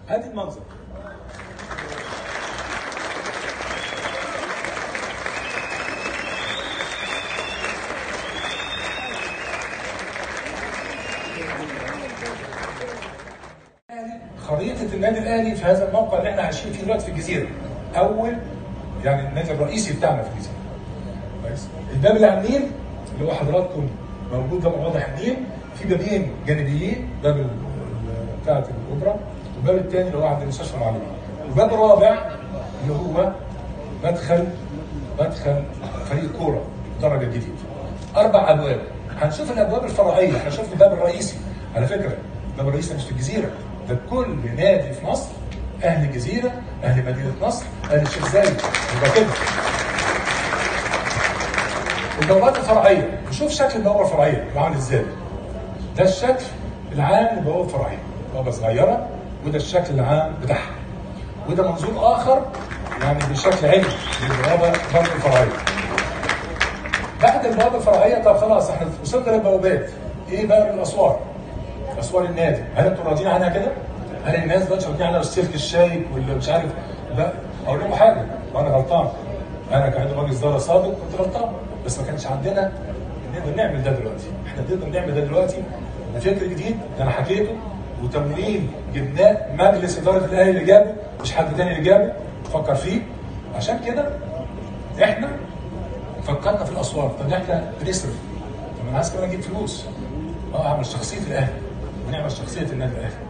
ادي المنظر خريطة النادي الأهلي في هذا الموقع اللي احنا عايشين فيه دلوقتي في الجزيرة. أول يعني النادي الرئيسي بتاعنا في الجزيرة. كويس؟ الباب اللي على النيل اللي هو حضراتكم موجود ده واضح النيل في بابين جانبيين باب ال- ال- بتاعة الأوبرا والباب الثاني اللي هو عند المستشفى العالمي. والباب الرابع اللي هو مدخل مدخل فريق كورة الدرجة الجديدة. أربع أبواب. هنشوف الأبواب الفرعية، هنشوف الباب الرئيسي. على فكرة الباب الرئيسي مش في الجزيرة، ده كل نادي في مصر أهل الجزيرة، أهل مدينة نصر، أهل الشيخ زايد، يبقى كده. البوابات الفرعيه نشوف شكل البوابه الفرعيه يبقى عامل ازاي ده الشكل العام للبوابه الفرعيه بوابه صغيره وده الشكل العام بتاعها وده منظور اخر يعني بشكل علمي للبوابه برضه الفرعيه بعد البوابه الفرعيه طب خلاص احنا وصلنا للبوابات ايه بقى الاسوار اسوار النادي هل انتم راضيين عنها كده؟ هل الناس دلوقتي راضيين عنها والسلك الشايك واللي مش عارف لا اقول لهم حاجه وانا غلطان انا كعضو مجلس اداره سابق كنت غلطان بس ما كانش عندنا نقدر نعمل ده دلوقتي احنا نقدر نعمل ده دلوقتي ده فكر جديد ده انا حكيته وتمويل جبناه مجلس اداره الاهلي اللي جابه مش حد تاني اللي جابه فكر فيه عشان كده احنا فكرنا في الاسوار طب احنا بنصرف طب انا عايز كمان اجيب فلوس اه اعمل شخصيه الاهلي ونعمل شخصيه النادي الاهلي